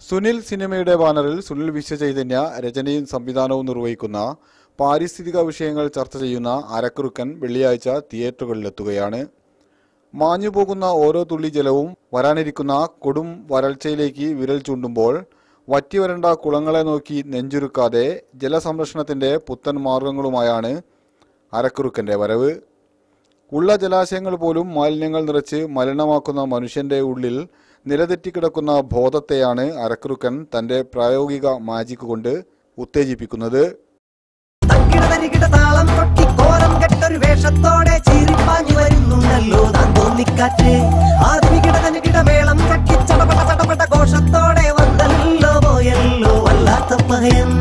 സുനിൽ സിനിമയുടെ ബാനറിൽ സുനിൽ വിശ്വചൈതന്യ രചനയും സംവിധാനവും നിർവഹിക്കുന്ന പാരിസ്ഥിതിക വിഷയങ്ങൾ ചർച്ച ചെയ്യുന്ന അരക്കുറുക്കൻ വെള്ളിയാഴ്ച തിയേറ്ററുകളിലെത്തുകയാണ് മാഞ്ഞുപോകുന്ന ഓരോ തുള്ളി ജലവും വരാനിരിക്കുന്ന കൊടും വരൾച്ചയിലേക്ക് വിരൽ ചൂണ്ടുമ്പോൾ വറ്റിവരണ്ട കുളങ്ങളെ നോക്കി നെഞ്ചുരുക്കാതെ ജലസംരക്ഷണത്തിന്റെ പുത്തൻ മാർഗങ്ങളുമായാണ് അരക്കുറുക്കന്റെ വരവ് ഉള്ള ജലാശയങ്ങൾ പോലും മാലിന്യങ്ങൾ നിറച്ച് മലിനമാക്കുന്ന മനുഷ്യന്റെ ഉള്ളിൽ നിലതെറ്റിക്കിടക്കുന്ന ബോധത്തെയാണ് അരക്കുറുക്കൻ തന്റെ പ്രായോഗിക മാജിക് കൊണ്ട് ഉത്തേജിപ്പിക്കുന്നത് തക്കിട തരികിട താളം കൊട്ടി കോരം കെട്ടൊരു വേഷത്തോടെ ചീറിപ്പാഞ്ഞു വരുന്നുണ്ടല്ലോ താൻ തോന്നിക്കാറ്റ് ആദ്യകിട തനികിട മേളം കട്ടി ചടപട ചടപട ഘോഷത്തോടെ വന്നല്ലോ പോയല്ലോ വല്ലാത്ത പഹയൻ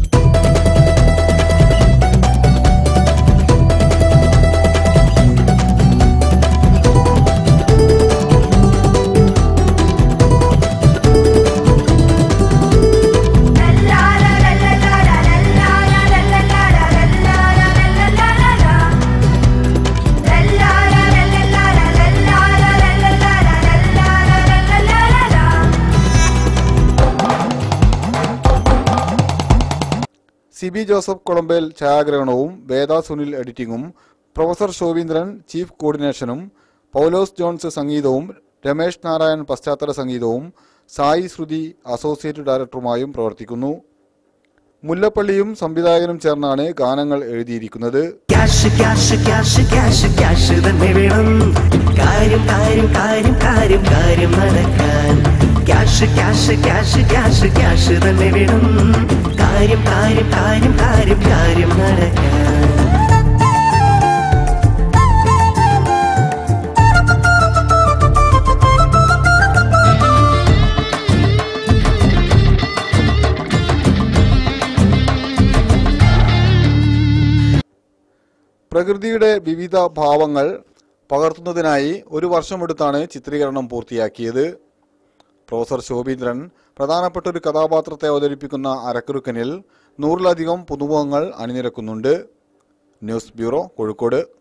സിബി ജോസഫ് കൊളമ്പേൽ ഛായാഗ്രഹണവും വേദ സുനിൽ എഡിറ്റിംഗും പ്രൊഫസർ ശോഭീന്ദ്രൻ ചീഫ് കോർഡിനേഷനും പൗലോസ് ജോൺസ് സംഗീതവും രമേശ് നാരായൺ പശ്ചാത്തല സംഗീതവും സായി ശ്രുതി അസോസിയേറ്റ് ഡയറക്ടറുമായും പ്രവർത്തിക്കുന്നു മുല്ലപ്പള്ളിയും സംവിധായകനും ചേർന്നാണ് ഗാനങ്ങൾ എഴുതിയിരിക്കുന്നത് cash cash cash cash cash തന്നെ വേണം കാര്യം കാര്യം കാര്യം കാര്യം കാര്യം നടക്കാൻ cash cash cash cash cash തന്നെ വേണം കാര്യം കാര്യം കാര്യം കാര്യം കാര്യം നടക്കാൻ പ്രകൃതിയുടെ വിവിധ ഭാവങ്ങൾ പകർത്തുന്നതിനായി ഒരു വർഷമെടുത്താണ് ചിത്രീകരണം പൂർത്തിയാക്കിയത് പ്രൊഫസർ ശോഭീന്ദ്രൻ പ്രധാനപ്പെട്ട ഒരു കഥാപാത്രത്തെ അവതരിപ്പിക്കുന്ന അരക്കുറുക്കനിൽ നൂറിലധികം പുതുമുഖങ്ങൾ അണിനിരക്കുന്നുണ്ട് ന്യൂസ് ബ്യൂറോ കോഴിക്കോട്